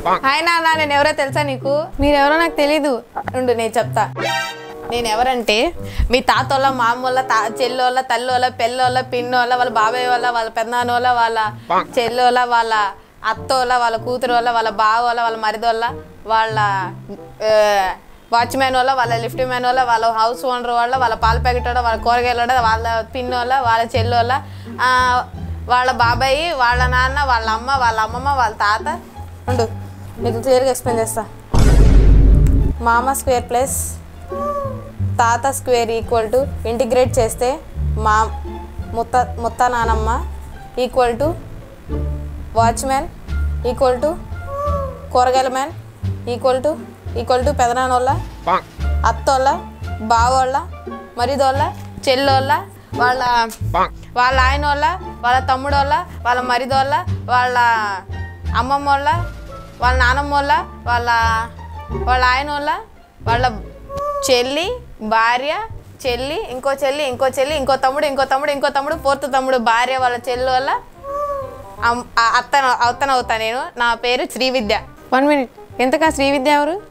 hi నాన్న నేను ఎవరో తెలుసా నీకు మీరెవరో నాకు తెలీదు ఉండు నేను చెప్తా నేను ఎవరంటే మీ తాతోళ్ళ మామూల తా చెల్లోళ్ళ తల్లోళ్ళ పెళ్ళోళ్ళ పిన్నోళ్ళ వాళ్ళ బాబాయ్ వాళ్ళ వాళ్ళ పెద్దనాన్నోళ్ళ వాళ్ళ చెల్లోళ్ళ వాళ్ళ అత్తోళ్ళ వాళ్ళ కూతురోళ్ళ వాళ్ళ బావోళ్ళ వాళ్ళ మరిదోళ్ళ వాళ్ళ వాచ్మెన్ వాళ్ళ వాళ్ళ లిఫ్ట్ మ్యాన్ వాళ్ళ వాళ్ళ హౌస్ ఓనర్ వాళ్ళ వాళ్ళ పాల ప్యాకెట్ వాళ్ళ వాళ్ళ కూరగాయల వాళ్ళ వాళ్ళ పిన్నోళ్ళ వాళ్ళ చెల్లోళ్ళ ఆ, వాళ్ళ బాబాయి వాళ్ళ నాన్న వాళ్ళ అమ్మ వాళ్ళ అమ్మమ్మ వాళ్ళ తాత ఉండు మీకు క్లియర్గా ఎక్స్ప్లెయిన్ చేస్తా మామ స్క్వేర్ ప్లస్ తాత స్క్వేర్ ఈక్వల్ టు ఇంటిగ్రేట్ చేస్తే మా ముత్త ముత్త నానమ్మ equal to watchman equal to కూరగాయల man equal to equal to పెదనాన్నోళ్ళ అత్తోళ్ళ బావోళ్ళ మరిదోళ్ళ చెల్లోళ్ళ వాళ్ళ వాళ్ళ ఆయనోళ్ళ వాళ్ళ తమ్ముడోళ్ళ వాళ్ళ మరిదోళ్ళ వాళ్ళ అమ్మమ్మోళ్ళ వాళ్ళ నానమ్మోళ్ళ వాళ్ళ వాళ్ళ ఆయనోళ్ళ వాళ్ళ చెల్లి భార్య చెల్లి ఇంకో చెల్లి ఇంకో చెల్లి ఇంకో తమ్ముడు ఇంకో తమ్ముడు ఇంకో తమ్ముడు ఫోర్త్ తమ్ముడు భార్య వాళ్ళ చెల్లి వాళ్ళ అమ్- ఆ అత్తన అత్తన అవుతా నేను నా పేరు శ్రీవిద్య వన్ మినిట్ ఎంతకా శ్రీవిద్య ఎవరు